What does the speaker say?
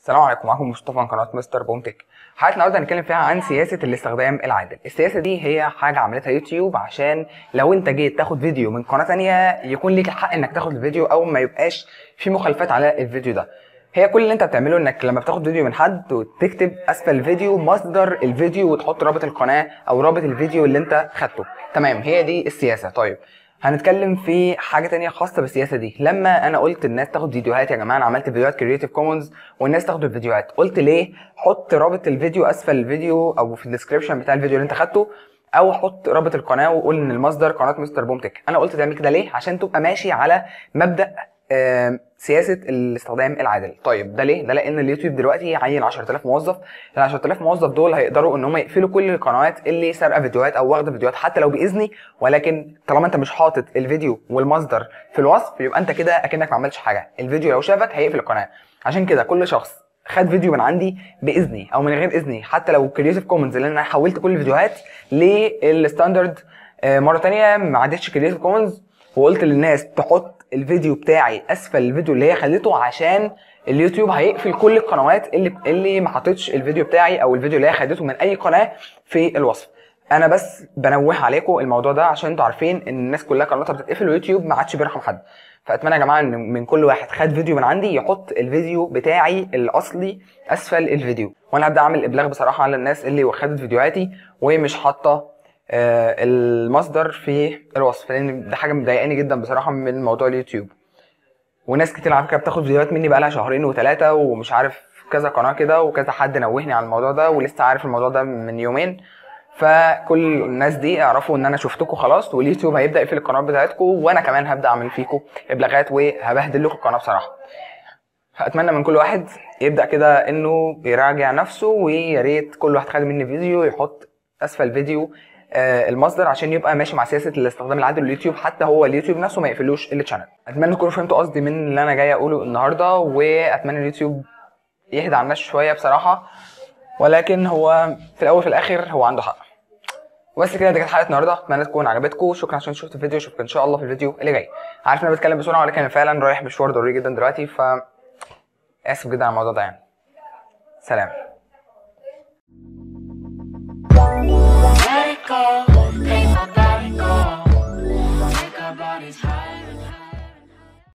السلام عليكم معاكم مصطفى من قناه مستر بوم تك حلقه النهارده هنتكلم فيها عن سياسه الاستخدام العادل السياسه دي هي حاجه عملتها يوتيوب عشان لو انت جيت تاخد فيديو من قناه تانية يكون ليك الحق انك تاخد الفيديو او ما يبقاش في مخالفات على الفيديو ده هي كل اللي انت بتعمله انك لما بتاخد فيديو من حد وتكتب اسفل الفيديو مصدر الفيديو وتحط رابط القناه او رابط الفيديو اللي انت خدته تمام هي دي السياسه طيب هنتكلم في حاجه تانية خاصه بالسياسه دي لما انا قلت الناس تاخد فيديوهات يا جماعه انا عملت فيديوهات كرييتيف كومنز والناس تاخد الفيديوهات قلت ليه حط رابط الفيديو اسفل الفيديو او في الديسكربشن بتاع الفيديو اللي انت خدته او حط رابط القناه وقول ان المصدر قناه مستر بوم تك انا قلت تعمل كده ليه عشان تبقى ماشي على مبدا آه، سياسه الاستخدام العادل طيب ده ليه ده لان اليوتيوب دلوقتي عين 10000 موظف ال 10000 موظف دول هيقدروا ان هم يقفلوا كل القنوات اللي سارقه فيديوهات او واخده فيديوهات حتى لو باذني ولكن طالما انت مش حاطط الفيديو والمصدر في الوصف يبقى انت كده اكنك ما عملتش حاجه الفيديو لو شافك هيقفل القناه عشان كده كل شخص خد فيديو من عندي باذني او من غير اذني حتى لو كرييتيف كومنز لان انا حولت كل الفيديوهات للستاندرد آه، مره تانية ما عادتش كرييتيف كومنز وقلت للناس تحط الفيديو بتاعي اسفل الفيديو اللي هي خليته عشان اليوتيوب هيقفل كل القنوات اللي اللي ما حطتش الفيديو بتاعي او الفيديو اللي هي خدته من اي قناه في الوصف انا بس بنوه عليكم الموضوع ده عشان انتوا عارفين ان الناس كلها قناتها بتتقفل ويوتيوب ما عادش بيرحم حد فاتمنى يا جماعه ان من كل واحد خد فيديو من عندي يحط الفيديو بتاعي الاصلي اسفل الفيديو وانا هبدا اعمل ابلاغ بصراحه على الناس اللي خدت فيديوهاتي ومش حاطه آه، المصدر في الوصف لان ده حاجه مضايقاني جدا بصراحه من موضوع اليوتيوب وناس كتير على فكره بتاخد فيديوهات مني بقالها شهرين وثلاثه ومش عارف كذا قناه كده وكذا حد نوهني على الموضوع ده ولسه عارف الموضوع ده من يومين فكل الناس دي اعرفوا ان انا شفتكم خلاص واليوتيوب هيبدا يقفل القناه بتاعتكم وانا كمان هبدا اعمل فيكم ابلاغات وهبهدل لكم القناه بصراحه فاتمنى من كل واحد يبدا كده انه يراجع نفسه ويا ريت كل واحد خد مني فيديو يحط اسفل الفيديو آه، المصدر عشان يبقى ماشي مع سياسه الاستخدام العادل لليوتيوب حتى هو اليوتيوب نفسه ما يقفلوش التشانل اتمنى تكونوا فهمتوا قصدي من اللي انا جاي اقوله النهارده واتمنى اليوتيوب يهدى على الناس شويه بصراحه ولكن هو في الاول في الاخر هو عنده حق وبس كده دي كانت حلقه النهارده اتمنى تكون عجبتكم شكرا عشان شفتوا الفيديو اشوفكم ان شاء الله في الفيديو اللي جاي عارف ان انا بتكلم بسرعه ولكن أنا فعلا رايح مشوار ضروري جدا دلوقتي ف اسف جدا على الموضوع ده يعني سلام Let it go.